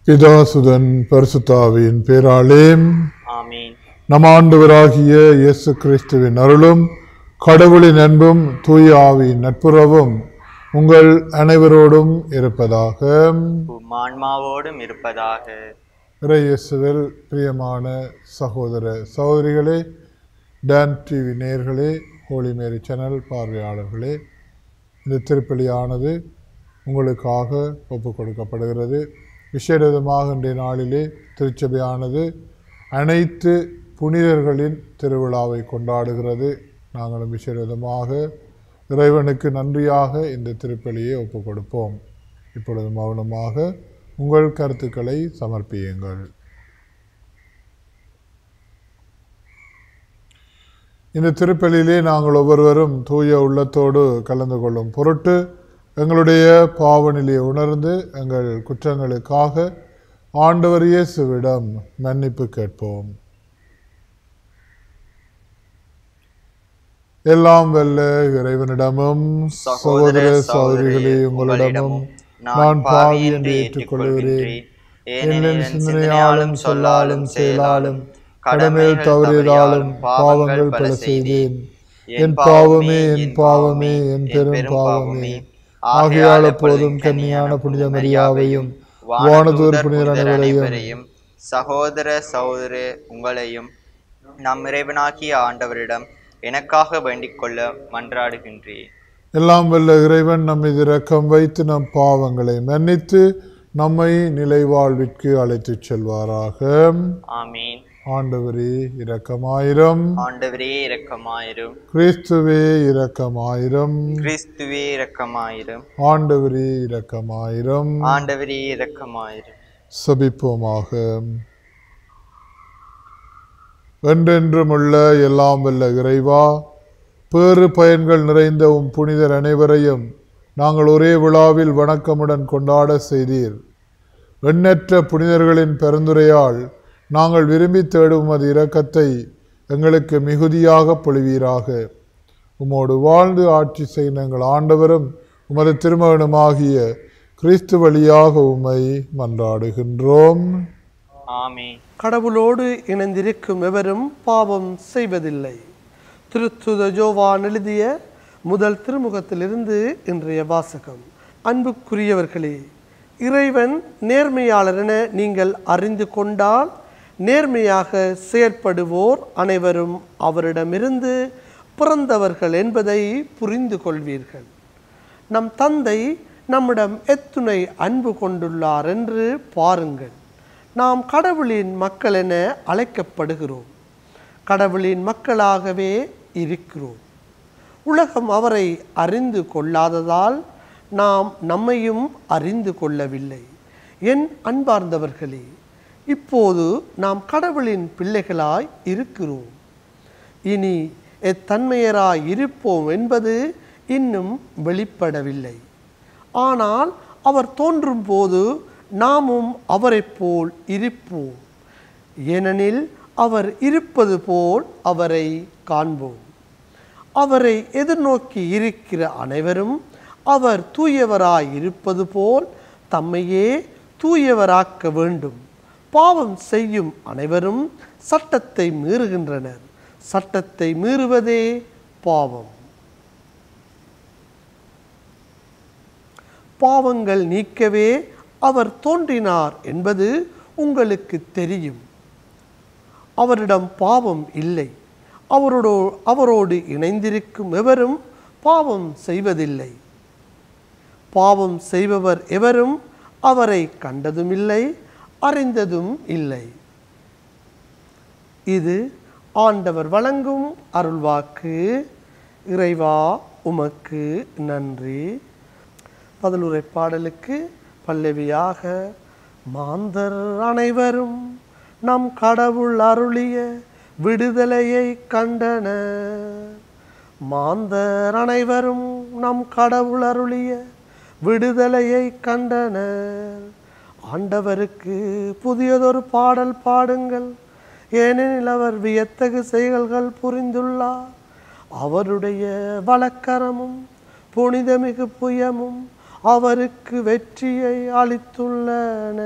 பிதாசுதன் பரிசுத்தாவின் பேராலே ஆமீன் நம் ஆண்டவராகிய இயேசு கிறிஸ்துவின் அருளும் கடவுளின் அன்பும் தூய ஆவியின் நட்புறவும் உங்கள் அனைவரோடும் இருப்பதாக உம் ஆன்மாவோடும் இருப்பதாக இறையேசுவில் பிரியமான சகோதர சகோதரிகளே டான் டிவி நேயர்களே ஹோலி மேரி சேனல் பார்வையாளர்களே இந்த திருப்பலியானது உங்களுக்காக ஒப்புக் கொடுக்கப்படுகிறது விசேடமாக இன்றைய நாளிலே திருச்சபையானது அனைத்து புனிதர்களின் திருவிழாவை கொண்டாடுகிறது நாங்களும் விசேடமாக இறைவனுக்கு நன்றியாக இந்த திருப்பலியை ஒப்புக் கொடுப்போம் இப்பொழுது மௌனமாக உங்கள் கருத்துக்களை சமர்ப்பியுங்கள் இந்த திருப்பலியிலே நாங்கள் ஒவ்வொருவரும் தூய உள்ளத்தோடு கலந்து கொள்ளும் பொருட்டு எங்களுடைய பாவநிலையை உணர்ந்து எங்கள் குற்றங்களுக்காக ஆண்டவர் இயேசுவிடம் மன்னிப்பு கேட்போம் எல்லாம் வல்ல இறைவனிடமும் சகோதர சகோதரிகளே உங்களிடமும் நான் பாவி என்று ஏற்றுக்கொள்கிறேன் ஏனெனில் சிந்தனையாலும் சொல்லாலும் செயலாலும் கடமையில் தவறியதாலும் பாவங்கள் பல செய்தேன் என் பாவமே என் பாவமே என் பெரும் பாவமே ஆகையால் எப்போதும் கன்னியான புனித மரியாவையும் வானதூர் புனிதர் அனைவரையும் அனைவரையும் சகோதர சகோதர உங்களையும் நம் இறைவனாகிய ஆண்டவரிடம் எனக்காக வேண்டிக் கொள்ள மன்றாடுகின்றேன் எல்லாம் வல்ல இறைவன் நம்மை இரக்கம் வைத்து நம் பாவங்களை மன்னித்து நம்மை நிலை வாழ்விற்கு அழைத்துச் செல்வாராக ஆமீன் ஆண்டவரே இரக்கமாயிரம் ஆண்டவரே இரக்கமாயிரும் கிறிஸ்துவே இரக்கமாயிரம் கிறிஸ்துவே இரக்கமாயிரும் ஆண்டவரே இரக்கமாயிரம் ஆண்டவரே இரக்கமாயிரும் சபிப்போமாக என்றென்றும் உள்ள எல்லாம் வல்ல இறைவா பேறு பயன்கள் நிறைந்த உம் புனிதர் அனைவரையும் நாங்கள் ஒரே விழாவில் வணக்கமுடன் கொண்டாட செய்தீர் எண்ணற்ற புனிதர்களின் பரிந்துரையால் நாங்கள் விரும்பி தேடும் உமது இரக்கத்தை எங்களுக்கு மிகுதியாக பொழிவீராக உமோடு வாழ்ந்து ஆட்சி செய்யும் எங்கள் ஆண்டவரும் உமது திருமகனுமாகிய கிறிஸ்து வழியாக உம்மை மன்றாடுகின்றோம் ஆமீன் கடவுளோடு இணைந்திருக்கும் எவரும் பாவம் செய்வதில்லை திருத்துத ஜோவான் எழுதிய முதல் திருமுகத்திலிருந்து இன்றைய வாசகம் அன்புக்குரியவர்களே இறைவன் நேர்மையாளர் என நீங்கள் அறிந்து கொண்டால் நேர்மையாக செயற்படுவோர் அனைவரும் அவரிடமிருந்து பிறந்தவர்கள் என்பதை புரிந்து கொள்வீர்கள் நம் தந்தை நம்மிடம் எத்துணை அன்பு கொண்டுள்ளார் என்று பாருங்கள் நாம் கடவுளின் மக்கள் என அழைக்கப்படுகிறோம் கடவுளின் மக்களாகவே இருக்கிறோம் உலகம் அவரை அறிந்து கொள்ளாததால் நாம் நம்மையும் அறிந்து கொள்ளவில்லை என் அன்பார்ந்தவர்களே இப்போது நாம் கடவுளின் பிள்ளைகளாய் இருக்கிறோம் இனி எத்தன்மையராய் இருப்போம் என்பது இன்னும் வெளிப்படவில்லை ஆனால் அவர் தோன்றும் போது நாமும் அவரைப் போல் இருப்போம் ஏனெனில் அவர் இருப்பது போல் அவரை காண்போம் அவரை எதிர்நோக்கி இருக்கிற அனைவரும் அவர் தூயவராய் இருப்பது போல் தம்மையே தூயவராக்க வேண்டும் பாவம் செய்யும் அனைவரும் சட்டத்தை மீறுகின்றனர் சட்டத்தை மீறுவதே பாவம் பாவங்கள் நீக்கவே அவர் தோன்றினார் என்பது உங்களுக்கு தெரியும் அவரிடம் பாவம் இல்லை அவரோடு அவரோடு இணைந்திருக்கும் எவரும் பாவம் செய்வதில்லை பாவம் செய்பவர் எவரும் அவரை கண்டதுமில்லை அறிந்ததும் இல்லை இது ஆண்டவர் வழங்கும் அருள்வாக்கு இறைவா உமக்கு நன்றி பதிலுரை பாடலுக்கு பல்லவியாக மாந்தர் அனைவரும் நம் கடவுள் அருளிய விடுதலையை கண்டனர் மாந்தர் அனைவரும் நம் கடவுள் அருளிய விடுதலையை கண்டனர் ஆண்டவருக்கு புதியதொரு பாடல் பாடுங்கள் ஏனெனில் அவர் வியத்தகு செயல்கள் புரிந்துள்ளார் அவருடைய வழக்கரமும் புனிதமிகு புயமும் அவருக்கு வெற்றியை அளித்துள்ளன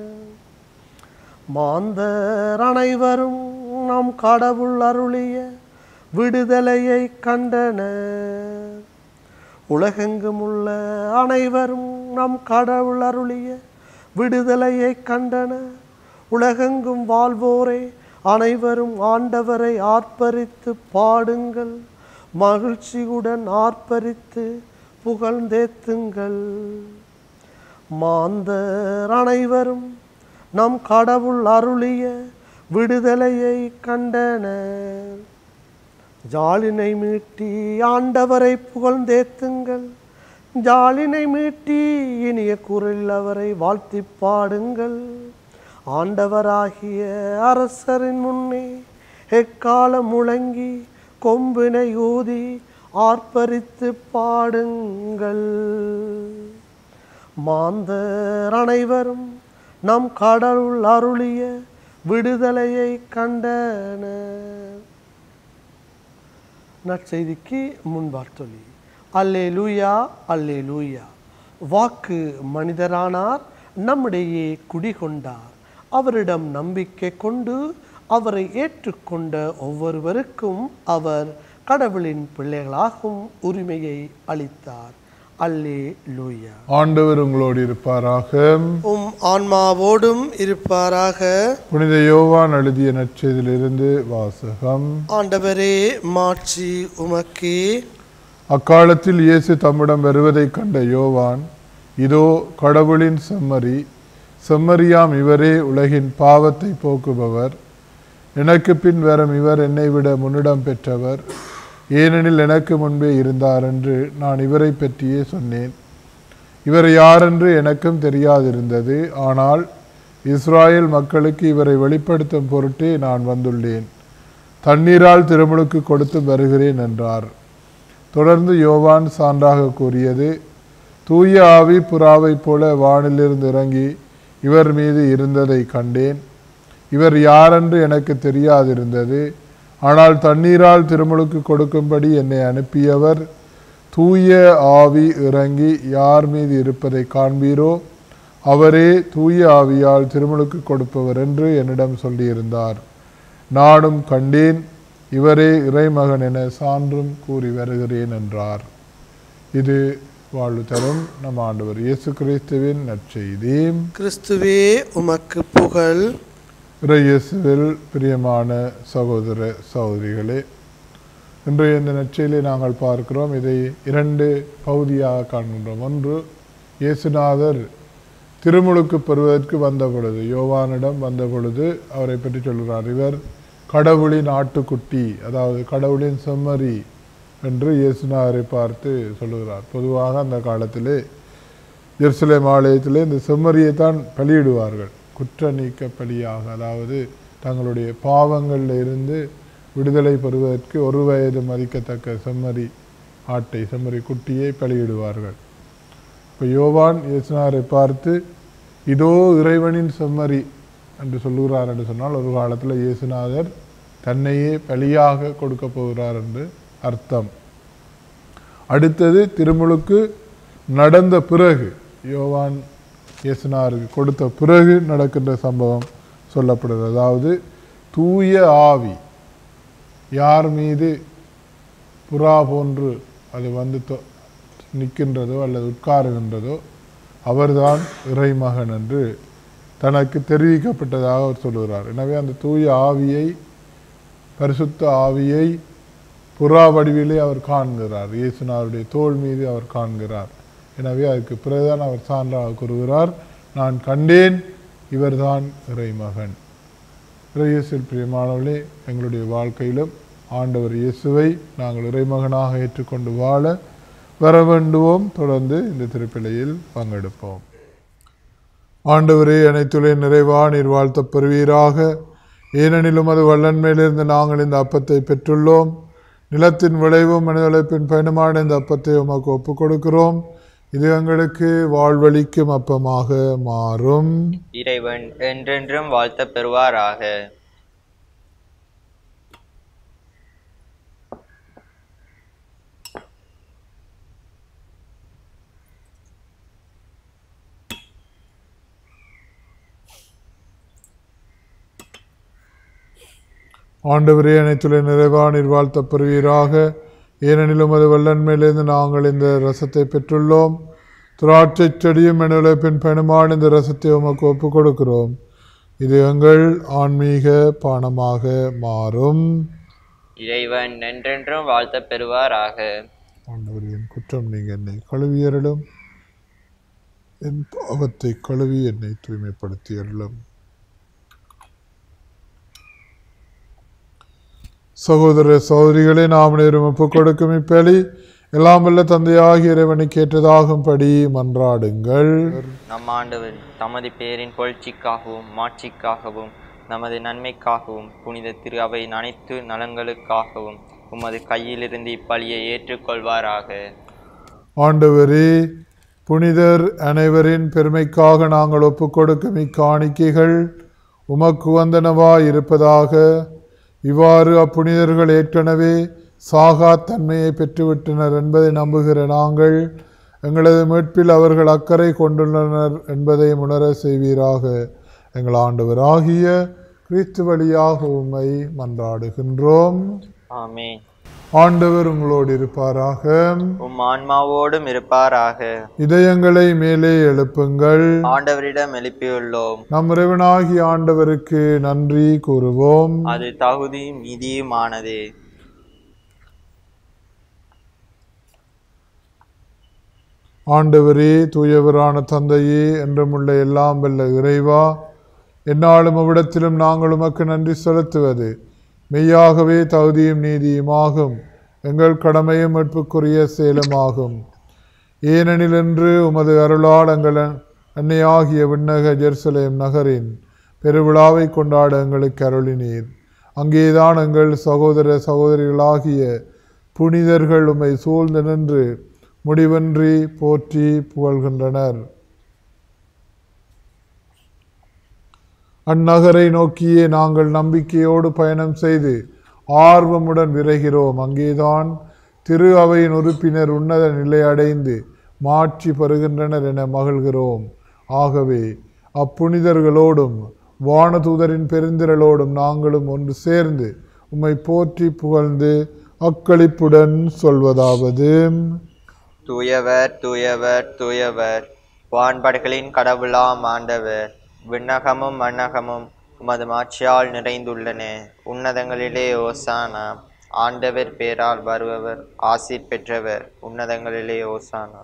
மாந்தர் அனைவரும் நம் கடவுள் அருளிய விடுதலையை கண்டனர் உலகெங்கும் உள்ள அனைவரும் நம் கடவுள் அருளிய விடுதலையை கண்டனர் உலகெங்கும் வாழ்வோரே அனைவரும் ஆண்டவரை ஆர்ப்பரித்து பாடுங்கள் மகிழ்ச்சியுடன் ஆர்ப்பரித்து புகழ்ந்தேத்துங்கள் மாந்தர் அனைவரும் நம் கடவுள் அருளிய விடுதலையை கண்டனர் ஜாலினை மீட்டி ஆண்டவரை புகழ்ந்தேத்துங்கள் ஜாலினை மீட்டி இனிய குரலில் அவரை வாழ்த்தி பாடுங்கள் ஆண்டவராகிய அரசரின் முன்னே எக்காலம் முழங்கி கொம்பினை ஊதி ஆர்ப்பரித்து பாடுங்கள் மாந்தர் அனைவரும் நம் கடவுள் அருளிய விடுதலையை கண்டனர் நற்செய்திக்கு முன்பார்த்தொலி அல்லே லூயா அல்லே லூயா வாக்கு மனிதரானார் நம்மிடையே குடிகொண்டார் அவரிடம் நம்பிக்கை கொண்டு அவரை ஏற்றுக்கொண்ட ஒவ்வொருவருக்கும் அவர் கடவுளின் பிள்ளைகளாகும் உரிமையை அளித்தார் அல்லே லூயா ஆண்டவர் உங்களோடு இருப்பாராக உம் ஆன்மாவோடும் இருப்பாராக புனித யோவான் எழுதிய நற்செய்தியிலிருந்து வாசகம் ஆண்டவரே மாட்சி உமக்கே அக்காலத்தில் இயேசு தம்மிடம் வருவதைக் கண்ட யோவான் இதோ கடவுளின் செம்மறி செம்மறியாம் இவரே உலகின் பாவத்தை போக்குபவர் எனக்கு பின் வரும் இவர் என்னை விட முன்னிடம் பெற்றவர் ஏனெனில் எனக்கு முன்பே இருந்தார் என்று நான் இவரை பற்றியே சொன்னேன் இவர் யாரென்று எனக்கும் தெரியாதிருந்தது ஆனால் இஸ்ராயேல் மக்களுக்கு இவரை வெளிப்படுத்தும் பொருட்டே நான் வந்துள்ளேன் தண்ணீரால் திருமுழுக்கு கொடுத்து வருகிறேன் என்றார் தொடர்ந்து யோவான் சான்றாக கூறியது தூய ஆவி புறாவைப் போல வானிலிருந்து இறங்கி இவர் மீது இருந்ததை கண்டேன் இவர் யாரென்று எனக்கு தெரியாதிருந்தது ஆனால் தண்ணீரால் திருமுழுக்கு கொடுக்கும்படி என்னை அனுப்பியவர் தூய ஆவி இறங்கி யார் மீது இருப்பதை காண்பீரோ அவரே தூய ஆவியால் திருமுழுக்கு கொடுப்பவர் என்று என்னிடம் சொல்லியிருந்தார் நானும் கண்டேன் இவரே இறைமகன் என சான்றும் கூறி வருகிறேன் என்றார் இது வாழ்வு தரும் நம் ஆண்டவர் இயேசு கிறிஸ்துவின் நற்செய்தி கிறிஸ்துவே உமக்கு புகழ் இறை இயேசுவில் பிரியமான சகோதர சகோதரிகளே இன்றைய இந்த நற்செய்தியை நாங்கள் பார்க்கிறோம் இதை இரண்டு பகுதியாக காண்கின்றோம் ஒன்று இயேசுநாதர் திருமுழுக்கு பெறுவதற்கு வந்த பொழுது யோவானிடம் வந்த பொழுது அவரை பற்றி சொல்கிறார் இவர் கடவுளின் ஆட்டுக்குட்டி அதாவது கடவுளின் செம்மறி என்று இயேசுநாதரை பார்த்து சொல்லுகிறார் பொதுவாக அந்த காலத்திலே எருசலேம் ஆலயத்திலே இந்த செம்மறியை தான் பலியிடுவார்கள் குற்ற நீக்க பலியாக அதாவது தங்களுடைய பாவங்களில் இருந்து விடுதலை பெறுவதற்கு ஒரு வயது மதிக்கத்தக்க செம்மறி ஆட்டை செம்மறி குட்டியை பலியிடுவார்கள் இப்போ யோவான் இயேசுனாரை பார்த்து இதோ இறைவனின் செம்மறி என்று சொல்லுகிறார் என்று சொன்னால் ஒரு காலத்தில் இயேசுநாதர் தன்னையே பலியாக கொடுக்க போகிறார் என்று அர்த்தம் அடுத்தது திருமுழுக்கு நடந்த பிறகு யோவான் இயேசுனாருக்கு கொடுத்த பிறகு நடக்கின்ற சம்பவம் சொல்லப்படுது அதாவது தூய ஆவி யார் மீது புறா போன்று அது வந்து தொ- நிற்கின்றதோ அல்லது உட்காருகின்றதோ அவர்தான் இறைமகன் என்று தனக்கு தெரிவிக்கப்பட்டதாக அவர் சொல்லுகிறார் எனவே அந்த தூய ஆவியை பரிசுத்த ஆவியை புறா வடிவிலே அவர் காண்கிறார் இயேசுனாருடைய தோள் மீது அவர் காண்கிறார் எனவே அதுக்கு பிறகுதான் அவர் சான்றாக கூறுகிறார் நான் கண்டேன் இவர்தான் இறைமகன் இறையேசில் பிரியமானவர்களே எங்களுடைய வாழ்க்கையிலும் ஆண்டவர் இயேசுவை நாங்கள் இறைமகனாக ஏற்றுக்கொண்டு வாழ வர வேண்டுவோம் தொடர்ந்து இந்த திருப்பிழையில் பங்கெடுப்போம் ஆண்டவரே அனைத்துலே நிறைவா நீர் வாழ்த்தப் பெறுவீராக ஏனெனிலும் அது வல்லன்மையிலிருந்து நாங்கள் இந்த அப்பத்தை பெற்றுள்ளோம் நிலத்தின் விளைவும் மனிதழைப்பின் பயணமான இந்த அப்பத்தை உமக்கு ஒப்புக் கொடுக்கிறோம் இது எங்களுக்கு வாழ்வளிக்கும் அப்பமாக மாறும் இறைவன் என்றென்றும் வாழ்த்தப் பெறுவாராக ஆண்டவரே அனைத்துள்ள நிறைவானீர் வாழ்த்தப் பெறுவீராக ஏனெனிலும் அது வல்லன்மையிலிருந்து நாங்கள் இந்த ரசத்தை பெற்றுள்ளோம் திராட்சை செடியும் பின் பெணுமான இந்த ரசத்தை உமக்கு ஒப்புக் கொடுக்கிறோம் இது எங்கள் ஆன்மீக பானமாக மாறும் இறைவன் என்றென்றும் வாழ்த்தப் பெறுவாராக ஆண்டவர் என் குற்றம் நீங்க என்னை கழுவியருளும் என் பாவத்தை கழுவி என்னை தூய்மைப்படுத்தி அருளும் சகோதர சகோதரிகளே நாம் நேரும் ஒப்புக் கொடுக்கும் இப்பலி எல்லாம் வல்ல தந்தையாகிய இறைவனுக்கு ஏற்றதாகும்படி மன்றாடுங்கள் நம் ஆண்டவர் தமது பேரின் புகழ்ச்சிக்காகவும் மாட்சிக்காகவும் நமது நன்மைக்காகவும் புனித திரு அவையின் அனைத்து நலன்களுக்காகவும் உமது கையிலிருந்து இப்பலியை ஏற்றுக்கொள்வாராக ஆண்டவரே புனிதர் அனைவரின் பெருமைக்காக நாங்கள் ஒப்புக் கொடுக்கும் இக்காணிக்கைகள் உமக்கு வந்தனவாய் இருப்பதாக இவ்வாறு அப்புனிதர்கள் ஏற்கனவே சாகா தன்மையை பெற்றுவிட்டனர் என்பதை நம்புகிற நாங்கள் எங்களது மீட்பில் அவர்கள் அக்கறை கொண்டுள்ளனர் என்பதை உணர செய்வீராக எங்கள் ஆண்டவராகிய கிறிஸ்து வழியாக உம்மை மன்றாடுகின்றோம் ஆமென் ஆண்டவர் உங்களோடு இருப்பாராக உம் ஆன்மாவோடும் இருப்பாராக இதயங்களை மேலே எழுப்புங்கள் ஆண்டவரிடம் எழுப்பியுள்ளோம் நம் இறைவனாகிய ஆண்டவருக்கு நன்றி கூறுவோம் அது தகுதியும் நீதியுமானதே ஆண்டவரே தூயவரான தந்தையே என்றுமுள்ள எல்லாம் வல்ல இறைவா எந்நாளும் அவ்விடத்திலும் நாங்கள் உமக்கு நன்றி செலுத்துவது மெய்யாகவே தகுதியும் நீதியுமாகும் எங்கள் கடமையும் மீட்புக்குரிய செயலுமாகும் ஏனெனில் என்று உமது அருளால் எங்கள் அன்னையாகிய விண்ணக ஜெருசலேம் நகரின் பெருவிழாவை கொண்டாட எங்களுக்கு அருளினீர் அங்கேதான் எங்கள் சகோதர சகோதரிகளாகிய புனிதர்கள் உம்மை சூழ்ந்து நின்று முடிவின்றி போற்றி புகழ்கின்றனர் அந்நகரை நோக்கியே நாங்கள் நம்பிக்கையோடு பயணம் செய்து ஆர்வமுடன் விரைகிறோம் அங்கேதான் திரு அவையின் உறுப்பினர் உன்னத நிலை அடைந்து மாட்சி பெறுகின்றனர் என மகிழ்கிறோம் ஆகவே அப்புனிதர்களோடும் வானதூதரின் பெருந்திரளோடும் நாங்களும் ஒன்று சேர்ந்து உம்மை போற்றி புகழ்ந்து அக்களிப்புடன் சொல்வதாவது தூயவர் தூயவர் தூயவர் வான்படைகளின் கடவுளாம் ஆண்டவர் விண்ணகமும் மண்ணகமும் உமது மாட்சியால் நிறைந்துள்ளன உன்னதங்களிலே ஓசானா ஆண்டவர் பேரால் வருபவர் ஆசீர் பெற்றவர் உன்னதங்களிலே ஓசானா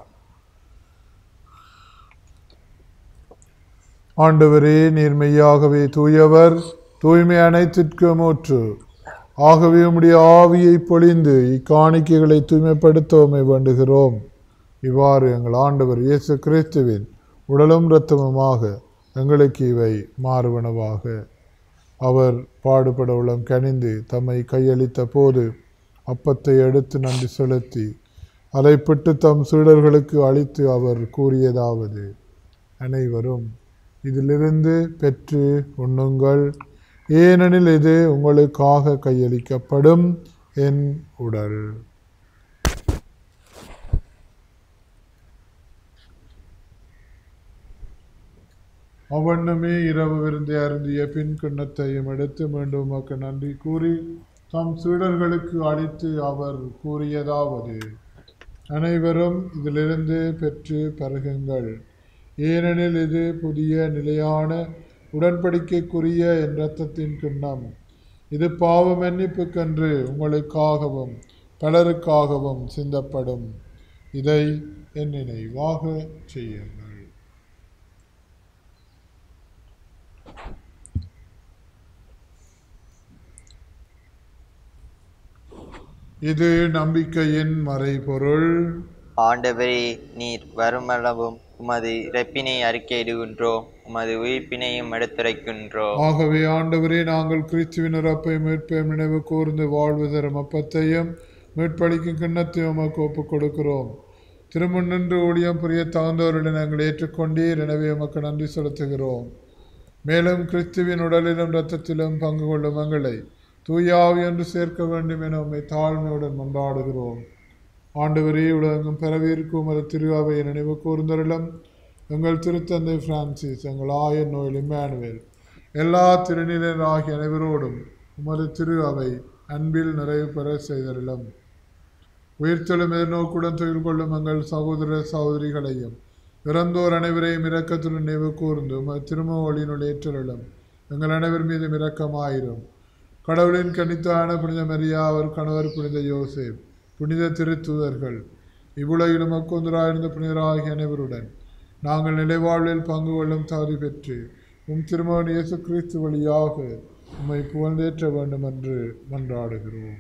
ஆண்டவரே நீர்மையாகவே தூயவர் தூய்மை அனைத்திற்கும் ஊற்று ஆகவே உம்முடைய ஆவியை பொழிந்து இக்காணிக்கைகளை தூய்மைப்படுத்த உம்மை வேண்டுகிறோம் இவ்வாறு எங்கள் ஆண்டவர் இயேசு கிறிஸ்துவின் உடலும் இரத்தமுமாக எங்களுக்கு இவை மாறுவனவாக அவர் பாடுபட உளம் கனிந்து தம்மை கையளித்த போது அப்பத்தை எடுத்து நன்றி செலுத்தி அதைப்பிட்டு தம் சீடர்களுக்கு அளித்து அவர் கூறியதாவது அனைவரும் இதிலிருந்து பெற்று உண்ணுங்கள் ஏனெனில் இது உங்களுக்காக கையளிக்கப்படும் என் உடல் அவனுமே இரவு விருந்தை அருந்திய பின் கிண்ணத்தையும் எடுத்து மீண்டும் உமக்கு நன்றி கூறி தம் சீடர்களுக்கு அளித்து அவர் கூறியதாவது அனைவரும் இதிலிருந்து பெற்று பருகுங்கள் ஏனெனில் இது புதிய நிலையான உடன்படிக்கைக்குரிய என் இரத்தத்தின் கிண்ணம் இது பாவ மன்னிப்புக்கென்று உங்களுக்காகவும் பலருக்காகவும் சிந்தப்படும் இதை என் நினைவாக செய்யுங்கள் இது நம்பிக்கையின் மறைபொருள் ஆண்டவரே நீர் வருமளவும் உமது இறப்பினை அறிக்கையிடுகின்றோம் உமது உயிர்ப்பினையும் எடுத்துரைக்கின்றோம் ஆகவே ஆண்டவரே நாங்கள் கிறிஸ்துவின் இறப்பை மீட்பையும் நினைவு கூர்ந்து வாழ்வு தரும் அப்பத்தையும் மீட்பளிக்கும் கிண்ணத்தையும் உமக்கு ஒப்புக் கொடுக்கிறோம் திருமுன் நின்று ஊழியம் புரிய தகுந்தவர்களை நாங்கள் ஏற்றுக்கொண்டீர் எனவே உமக்கு நன்றி செலுத்துகிறோம் மேலும் கிறிஸ்துவின் உடலிலும் இரத்தத்திலும் பங்கு கொள்ளும் எங்களை தூயாவி என்று சேர்க்க வேண்டும் என உம்மை தாழ்மையுடன் மன்றாடுகிறோம் ஆண்டவரே உலகெங்கும் பிறவியிருக்கும் உமது திருவாவையை நினைவு கூர்ந்தருளும் எங்கள் திருத்தந்தை பிரான்சிஸ் எங்கள் ஆயர் நோயில் இம்மானுவேல் எல்லா திருநிலர் ஆகிய அனைவரோடும் உமது திரு அவை அன்பில் நிறைவு பெற செய்தருளும் உயிர்த்தெழும் எதிர்நோக்குடன் தொழில் கொள்ளும் எங்கள் சகோதர சகோதரிகளையும் இறந்தோர் அனைவரையும் இரக்கத்துடன் நினைவு கூர்ந்து உமது திரும ஒளியினுள் ஏற்றருளும் எங்கள் அனைவர் மீதும் இரக்கமாயிரும் கடவுளின் கனித்தான புனித மரியா அவர் கணவர் புனித யோசேப் புனித திருத்துதர்கள் இவ்வுலகிலும் அக்கொந்தராயிருந்த புனிதராகிய அனைவருடன் நாங்கள் நிலைவாழ்வில் பங்கு கொள்ளும் தகுதி பெற்று உம் திருமகன் இயேசு கிறிஸ்து வழியாக உம்மை புகழ்ந்தேற்ற வேண்டும் என்று மன்றாடுகிறோம்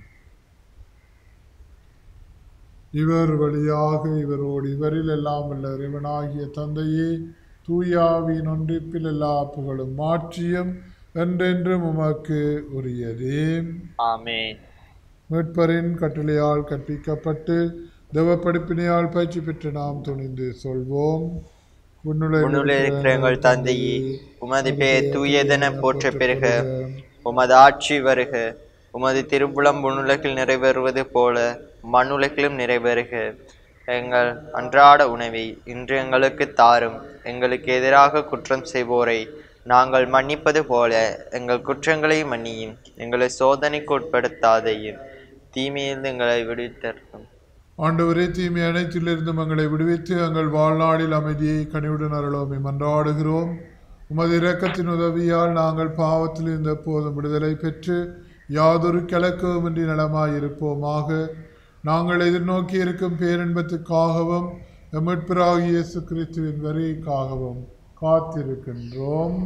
இவர் வழியாக இவரோடு இவரில் எல்லாம் உள்ள இறைவனாகிய தந்தையே தூயாவின் ஒன்றிப்பில் எல்லா புகழும் மாற்றியும் என்றென்றும் உமக்கு உரியதே ஆமென் மீட்பரின் கட்டளையால் கற்பிக்கப்பட்டு தேவ படிப்பினையால் பயிற்சி பெற்று நாம் துணிந்து சொல்வோம் உன்னுள்ள இருக்கிற எங்கள் தந்தையே உமது பெயர் தூயதென போற்ற பெருக உமது ஆட்சி வருக உமது திருப்புலம் உன்னுலகில் நிறைவேறுவது போல மண்ணுலகிலும் நிறைவேறுக எங்கள் அன்றாட உணவை இன்று எங்களுக்கு தாரும் எங்களுக்கு எதிராக குற்றம் செய்வோரை நாங்கள் மன்னிப்பது போல எங்கள் குற்றங்களை மன்னியும் எங்களை சோதனைக்கு உட்படுத்தாதையும் தீமையிலிருந்து எங்களை விடுவித்தரும் ஆண்டவரே தீமை அனைத்திலிருந்து எங்களை விடுவித்து எங்கள் வாழ்நாளில் அமைதியை கனிவுடன் அருளோமே மன்றாடுகிறோம் உமது இரக்கத்தின் உதவியால் நாங்கள் பாவத்தில் இருந்த போதும் விடுதலை பெற்று யாதொரு கிழக்கவுமின்றி நலமாயிருப்போமாக நாங்கள் எதிர்நோக்கி இருக்கும் பேரின்பத்துக்காகவும் எமிட்பிராகிய இயேசு கிறிஸ்துவின் வரிக்காகவும் காத்திருக்கின்றோம்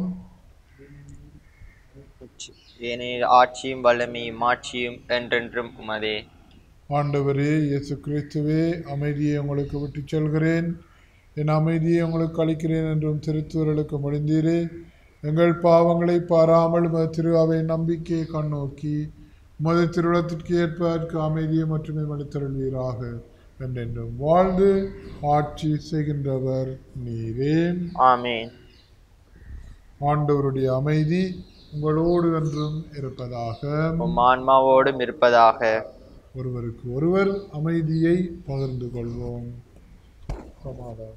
ஏனெனில் ஆட்சியும் வல்லமையும் மாட்சியும் என்றென்றும் உமதே ஆண்டவரே இயேசு கிறிஸ்துவே அமைதியை உங்களுக்கு விட்டுச் செல்கிறேன் என் அமைதியை உங்களுக்கு அளிக்கிறேன் என்றும் திருத்துவர்களுக்கு முடிந்தீரே எங்கள் பாவங்களை பாராமல் உமது திரு அவை நம்பிக்கையை கண்ணோக்கி உமது திருவிழத்திற்கு ஏற்பதற்கு அமைதியை மட்டுமே அளித்தருள்வீராக என்றென்றும் வாழ்ந்து ஆட்சி செய்கின்றவர் நீரே ஆமென் ஆண்டவருடைய அமைதி உங்களோடு என்றும் இருப்பதாக உம் ஆன்மாவோடும் இருப்பதாக ஒருவருக்கு ஒருவர் அமைதியை பகிர்ந்து கொள்வோம் சமாதானம்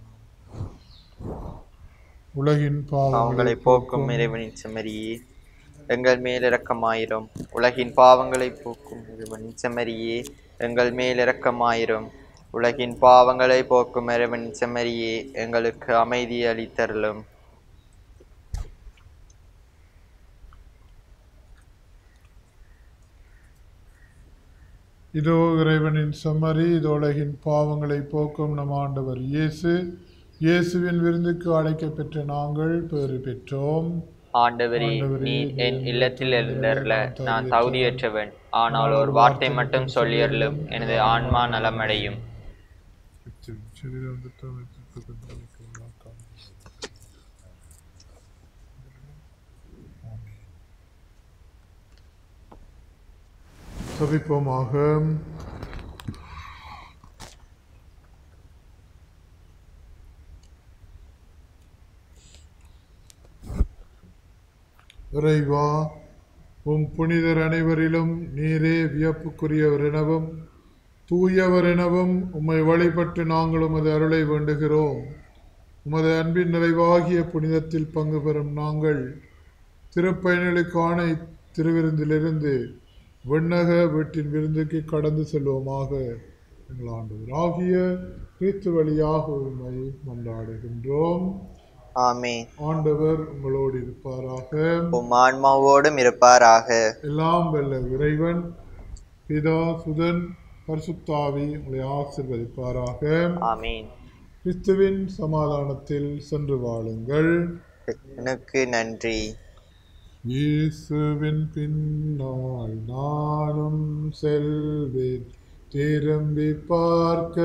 உலகின் பாவங்களை பாவங்களை போக்கும் இறைவனின் செம்மறியே எங்கள் மேல் இரக்கமாயிரும் உலகின் பாவங்களை போக்கும் இறைவனின் செம்மறியே எங்கள் மேல் இரக்கமாயிரும் உலகின் பாவங்களை போக்கும் இறைவனின் செம்மறியே எங்களுக்கு அமைதி அளித்தருளும் இதோ இறைவனின் செம்மறி இது உலகின் பாவங்களை போக்கும் நம் ஆண்டவர் இயேசு இயேசுவின் விருந்துக்கு அழைக்கப்பெற்ற நாங்கள் பேறு பெற்றோம் ஆண்டவரே நீர் என் இல்லத்தில் எழுந்தருள நான் தகுதியற்றவன் ஆனால் ஒரு வார்த்தை மட்டும் சொல்லியருளும் எனது ஆன்மா நலமடையும் சபிப்போமாக இறைவா உம் புனிதர் அனைவரிலும் நீரே வியப்புக்குரியவர் எனவும் தூயவர் எனவும் உம்மை வழிபட்டு நாங்கள் உமது அருளை வேண்டுகிறோம் உமது அன்பின் நிறைவாகிய புனிதத்தில் பங்கு பெறும் நாங்கள் திருப்பயணிகளுக்கான திருவிருந்திலிருந்து விண்ணக வீட்டின் விருந்துக்கு கடந்து செல்வோமாக எங்கள் ஆண்டவராகிய கிறிஸ்து வழியாக உண்மை மன்றாடுகின்றோம் ஆமென் ஆண்டவர் உங்களோடு இருப்பாராக உம் ஆன்மாவோடும் இருப்பாராக எல்லாம் வல்ல இறைவன் பிதா சுதன் பரிசுத்தாவி உங்களை ஆசிர்வதிப்பாராக ஆமென் கிறிஸ்துவின் சமாதானத்தில் சென்று வாழுங்கள் எனக்கு நன்றி இயேசுவின் பின்னால் நானும் செல்வேன் திரும்பி பார்க்க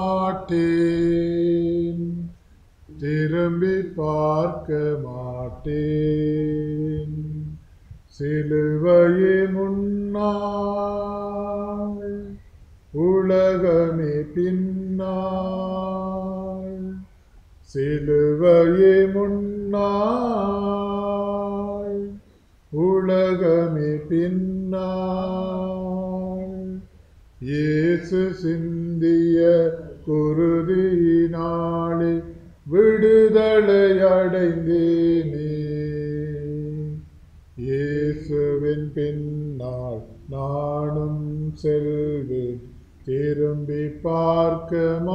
மாட்டேன் திரும்பி பார்க்க மாட்டேன் சிலுவையே முன்னால் உலகமே பின்னால் சிலுவையே முன்னால் உலகமே பின்னால் இயேசு சிந்திய குருதியினாலே விடுதலை அடைந்தேனே இயேசு இயேசுவின் பின்னால் நானும் செல்வேன் திரும்பி பார்க்க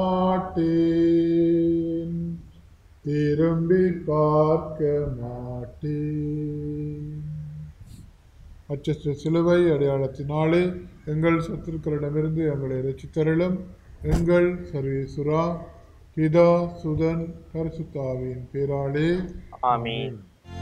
மாட்டேன் திரும்பி பார்க்க மாட்டேன் அச்சற்ற சிலுவை அடையாளத்தினாலே எங்கள் சத்துருக்களிடமிருந்து எங்களை ரசித்தருளும் எங்கள் சர்வேசுரா பிதா சுதன் பரிசுத்தாவின் பேராலே ஆமீன்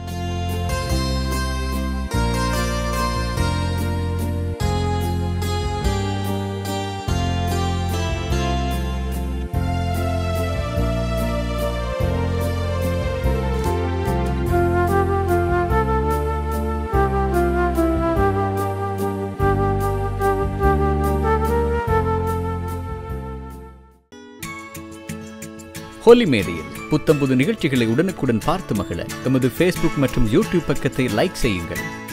ஹோலி மேடையில் புத்தம்புது நிகழ்ச்சிகளை உடனுக்குடன் பார்த்து மகிழ எமது ஃபேஸ்புக் மற்றும் யூடியூப் பக்கத்தை லைக் செய்யுங்கள்